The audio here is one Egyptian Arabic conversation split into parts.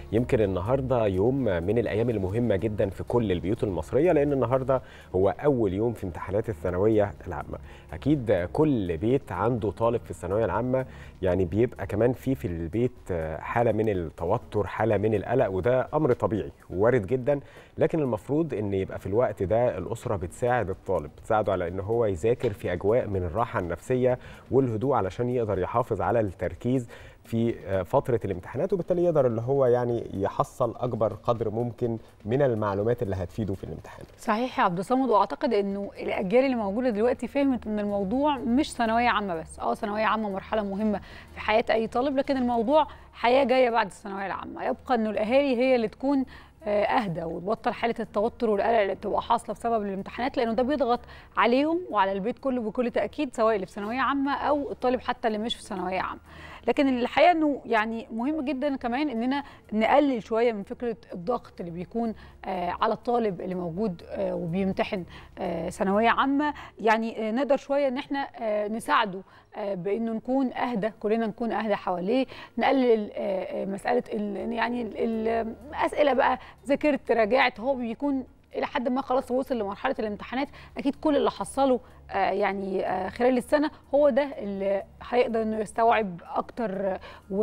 يمكن النهارده يوم من الايام المهمه جدا في كل البيوت المصريه لان النهارده هو اول يوم في امتحانات الثانويه العامه اكيد كل بيت عنده طالب في الثانويه العامه يعني بيبقى كمان في في البيت حاله من التوتر حاله من القلق وده امر طبيعي وارد جدا لكن المفروض ان يبقى في الوقت ده الاسره بتساعد الطالب بتساعده على ان هو يذاكر في اجواء من الراحه النفسيه والهدوء علشان يقدر يحافظ على التركيز في فترة الامتحانات وبالتالي يقدر اللي هو يعني يحصل أكبر قدر ممكن من المعلومات اللي هتفيده في الامتحان صحيح يا عبد الصمد واعتقد انه الاجيال اللي موجوده دلوقتي فهمت ان الموضوع مش ثانويه عامه بس اه ثانويه عامه مرحله مهمه في حياه اي طالب لكن الموضوع حياه جايه بعد الثانويه العامه يبقى انه الاهالي هي اللي تكون اهدى وتبطل حاله التوتر والقلق اللي بتبقى حاصله بسبب الامتحانات لانه ده بيضغط عليهم وعلى البيت كله بكل تاكيد سواء اللي في ثانويه عامه او الطالب حتى اللي مش في ثانويه عامه لكن الحقيقه انه يعني مهم جدا كمان اننا نقلل شويه من فكره الضغط اللي بيكون على الطالب اللي موجود وبيمتحن ثانويه عامه يعني نقدر شويه ان احنا نساعده بانه نكون اهدى كلنا نكون اهدى حواليه نقلل مساله يعني الاسئله بقى ذاكرت راجعت هو بيكون الى حد ما خلاص وصل لمرحله الامتحانات اكيد كل اللي حصله آه يعني آه خلال السنه هو ده اللي هيقدر انه يستوعب اكتر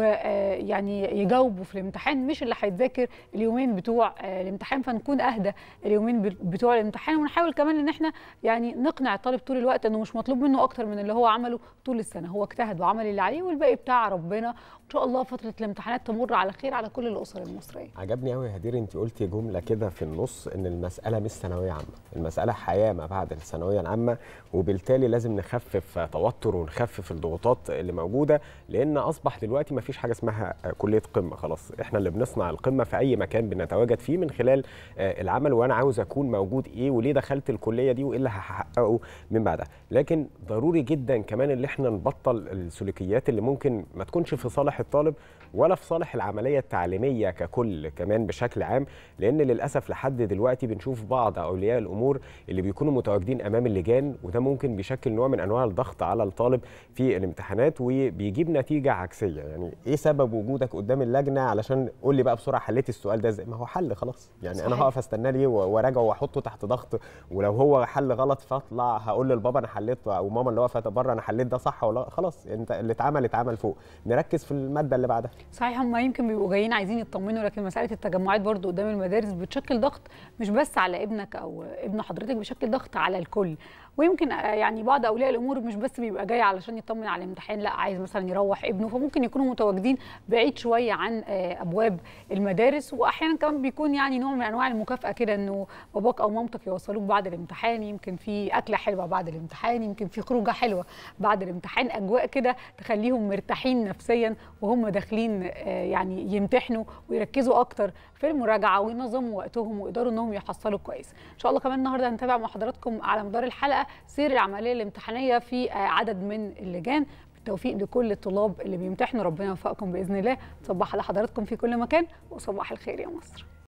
ويعني يجاوبه في الامتحان مش اللي هيتذاكر اليومين بتوع آه الامتحان فنكون اهدى اليومين بتوع الامتحان ونحاول كمان ان احنا يعني نقنع الطالب طول الوقت انه مش مطلوب منه اكتر من اللي هو عمله طول السنه هو اجتهد وعمل اللي عليه والباقي بتاع ربنا وان شاء الله فتره الامتحانات تمر على خير على كل الاسر المصريه عجبني قوي يا هدير انت قلتي جمله كده في النص ان المساله مش ثانويه عامه المساله حياه ما بعد الثانويه العامه وبالتالي لازم نخفف توتر ونخفف الضغوطات اللي موجوده لان اصبح دلوقتي ما فيش حاجه اسمها كليه قمه خلاص احنا اللي بنصنع القمه في اي مكان بنتواجد فيه من خلال العمل وانا عاوز اكون موجود ايه وليه دخلت الكليه دي وايه اللي هحققه من بعدها لكن ضروري جدا كمان اللي احنا نبطل السلوكيات اللي ممكن ما تكونش في صالح الطالب ولا في صالح العمليه التعليميه ككل كمان بشكل عام لان للاسف لحد دلوقتي بنشوف بعض اولياء الامور اللي بيكونوا متواجدين امام اللجان وده ممكن بيشكل نوع من انواع الضغط على الطالب في الامتحانات وبيجيب نتيجه عكسيه يعني ايه سبب وجودك قدام اللجنه علشان قول لي بقى بسرعه حليت السؤال ده ازاي ما هو حل خلاص يعني صحيح. انا هقف استناه ليه وراجعه واحطه تحت ضغط ولو هو حل غلط فاطلع هقول للبابا انا حليت او ماما اللي واقفه بره انا حليت ده صح ولا خلاص انت اللي اتعمل اتعمل فوق نركز في الماده اللي بعدها صحيح هم يمكن بيبقوا جايين عايزين يطمنوا لكن مساله التجمعات برضو قدام المدارس بتشكل ضغط مش بس على ابنك او ابن حضرتك بشكل ضغط على الكل ويمكن يعني بعض اولياء الامور مش بس بيبقى جاي علشان يطمن على الامتحان لا عايز مثلا يروح ابنه فممكن يكونوا متواجدين بعيد شويه عن ابواب المدارس واحيانا كمان بيكون يعني نوع من انواع المكافاه كده انه باباك او مامتك يوصلوك بعد الامتحان يمكن في اكله حلوه بعد الامتحان يمكن في خروجه حلوه بعد الامتحان اجواء كده تخليهم مرتاحين نفسيا وهم داخلين يعني يمتحنوا ويركزوا اكتر في المراجعه وينظموا وقتهم ويقدروا انهم يحصلوا كويس ان شاء الله كمان النهارده هنتابع مع حضراتكم على مدار الحلقه سير العمليه الامتحانيه في عدد من اللجان بالتوفيق لكل الطلاب اللي بيمتحنوا ربنا يوفقكم باذن الله صباح على حضراتكم في كل مكان وصباح الخير يا مصر